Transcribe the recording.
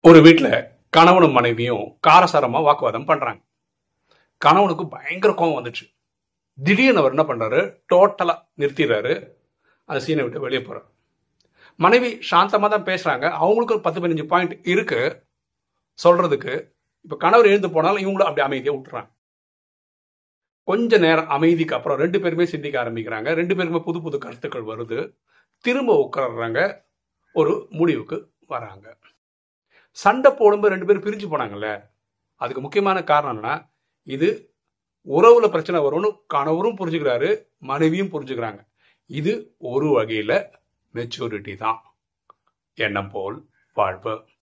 ஒரு வீட்ல கணவனும் மனைவியும் காரசாரமா வாக்குவாதம் பண்றாங்க கணவனுக்கு பயங்கர கோவம் வந்துச்சு திடீர்னு அவர் என்ன பண்றாரு டோட்டலா நிறுத்திடுறாரு அந்த சீனை விட்டு வெளியே போறாரு மனைவி சாந்தமா தான் பேசுறாங்க அவங்களுக்கு ஒரு பத்து பதினஞ்சு பாயிண்ட் இருக்கு சொல்றதுக்கு இப்ப கணவர் எழுந்து போனாலும் இவங்களும் அப்படி அமைதியா விட்டுறாங்க கொஞ்ச நேரம் அமைதிக்கு அப்புறம் ரெண்டு பேருமே சிந்திக்க ஆரம்பிக்கிறாங்க ரெண்டு பேருமே புது புது கருத்துக்கள் வருது திரும்ப உட்கார்றாங்க ஒரு முடிவுக்கு வராங்க சண்டை போடும்போது ரெண்டு பேரும் பிரிஞ்சு போனாங்கல்ல அதுக்கு முக்கியமான காரணம் என்னன்னா இது உறவுல பிரச்சனை வரும்னு கணவரும் புரிஞ்சுக்கிறாரு மனைவியும் புரிஞ்சுக்கிறாங்க இது ஒரு வகையில மெச்சூரிட்டி தான் எண்ணம் போல் வாழ்வு